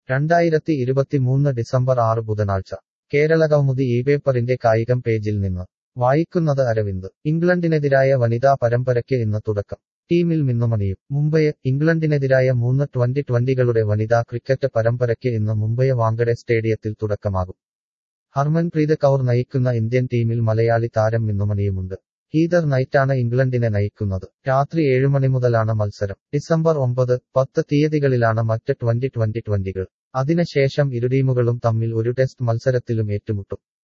രണ്ടായിരത്തി ഇരുപത്തിമൂന്ന് ഡിസംബർ ആറ് ബുധനാഴ്ച കേരള കൗമുദി ഈ പേപ്പറിന്റെ കായികം പേജിൽ നിന്ന് വായിക്കുന്നത് അരവിന്ദ് ഇംഗ്ലണ്ടിനെതിരായ വനിതാ പരമ്പരയ്ക്ക് ഇന്ന് തുടക്കം ടീമിൽ മിന്നുമണിയും മുംബൈ ഇംഗ്ലണ്ടിനെതിരായ മൂന്ന് ട്വന്റി ട്വന്റികളുടെ വനിതാ ക്രിക്കറ്റ് പരമ്പരയ്ക്ക് ഇന്ന് മുംബൈ വാങ്കഡെ സ്റ്റേഡിയത്തിൽ തുടക്കമാകും ഹർമൻപ്രീത് കൗർ നയിക്കുന്ന ഇന്ത്യൻ ടീമിൽ മലയാളി താരം മിന്നുമണിയുമുണ്ട് ഹീദർ നൈറ്റാണ് ഇംഗ്ലണ്ടിനെ നയിക്കുന്നത് രാത്രി ഏഴ് മണി മുതലാണ് മത്സരം ഡിസംബർ ഒമ്പത് പത്ത് തീയതികളിലാണ് മറ്റ് ട്വന്റി ട്വന്റി ട്വന്റികൾ അതിനുശേഷം ഇരു ടീമുകളും തമ്മിൽ ഒരു ടെസ്റ്റ് മത്സരത്തിലും ഏറ്റുമുട്ടും